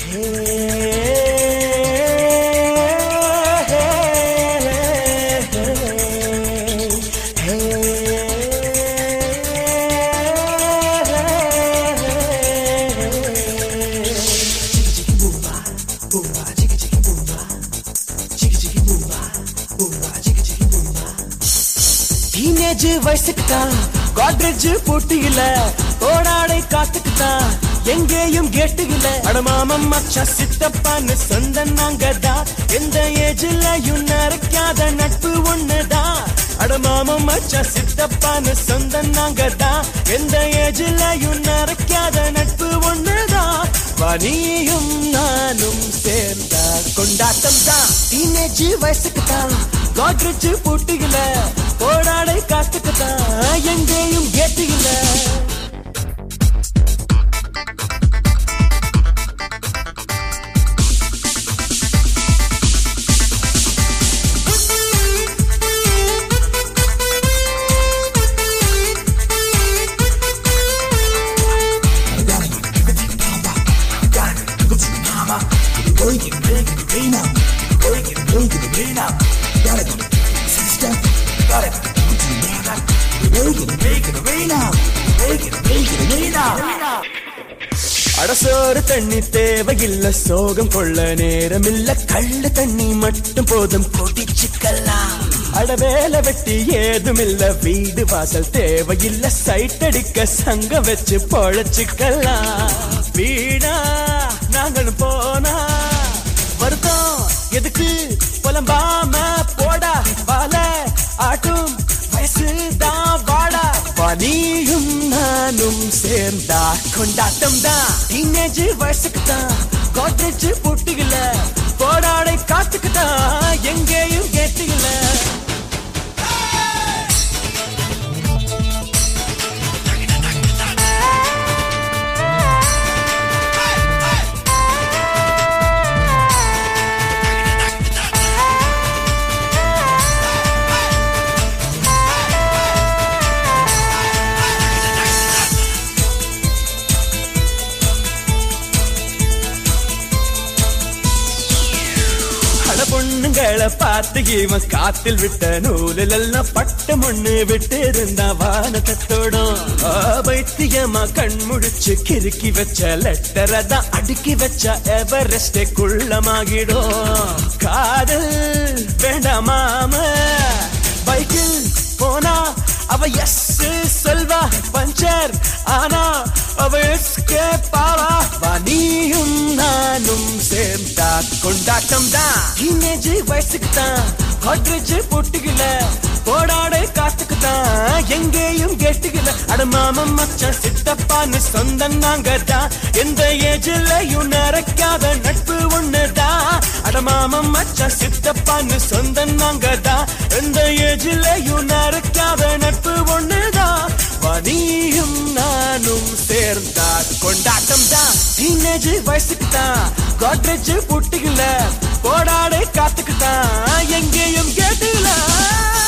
teenage வயசுக்கு தான் காட்ரேஜ் போட்டியில ஓடாடை காத்துக்கு தான் எங்கேயும் கேட்டுகில அடமாமம் மச்சா சித்தப்பான்னு சொந்த நாங்கதான் எந்த ஏஜ்லயும் நரைக்காத நட்பு ஒண்ணுதான் அடமாமம் மச்சா சித்தப்பான்னு சொந்த நாங்கதான் எந்த ஏஜ்லயும் நரைக்காத நட்பு ஒண்ணுதான் வனியும் நானும் சேர்ந்தா கொண்டாட்டம் தான் டீனேஜ் வயசுக்கு தான் காட்ரேஜ் போட்டியில ஓடாடை காத்துக்கு தான் எங்கேயும் கேட்டுகில அடசோறு தண்ணி தேவையில்ல சோகம் கொள்ள நேரமில்ல கள்ளு தண்ணி மட்டும் போதும் கொடிச்சுக்கலாம் அடவேல வெட்டி ஏதுமில்ல வீடு வாசல் தேவையில்ல சைட் அடிக்க சங்கம் வச்சு பொழைச்சுக்கலாம் வீணா நாங்களும் போனா வருத்தம் எதுக்கு புலம்பாம போடா வாழ ஆட்டும் வயசு தான் வாடா பனியும் நானும் சேர்ந்தா கொண்டாட்டம் தான் டீனேஜ் வயசுக்கு தான் காட்ரேஜ் போட்டுகல போடாடை காத்துக்கு தான் எங்கேயும் கேட்டுகல அட பொண்ணுங்களை பார்த்து இவன் காத்தில் விட்ட நூலில் எல்லாம் பட்டு மண்ணு விட்டு இருந்தா வானத்தோடும் பைத்தியமா கண் முடிச்சு கிறுக்கி வச்ச லெட்டரை தான் அடுக்கி வச்ச எவரெஸ்டே குள்ளமாகிடும் காதல் வேண்டாமாம பைக்கில் போனா அவ எஸ் சொல்வா பஞ்சர் ஆனா அவ எஸ்கேப் ஆவா வனியும் நானும் சேர்ந்தா கொண்டாட்டம் தான் டீனேஜ் வயசுக்கு தான் காட்ரேஜ் போட்டுக்கல போடாடை காத்துக்கு தான் எங்கேயும் கேட்டுக்கல அட மாமன் மச்சான் சித்தப்பான்னு சொந்தம் நாங்க தான் எந்த ஏஜ்லயும் நரைக்காத நட்பு ஒண்ணுதான் அட மாமன் மச்சான் சித்தப்பான்னு சொந்தம் நாங்க தான் எந்த ஏஜ்லயும் நரைக்காத நட்பு ஒண்ணுதான் வனியும் நானும் சேர்ந்தா கொண்டாட்டம் தான் டீனேஜ் வயசுக்கு தான் காட்ரேஜ் புட்டிக்கல போடாடை காத்துக்கு தான் எங்கேயும் கேட்டுல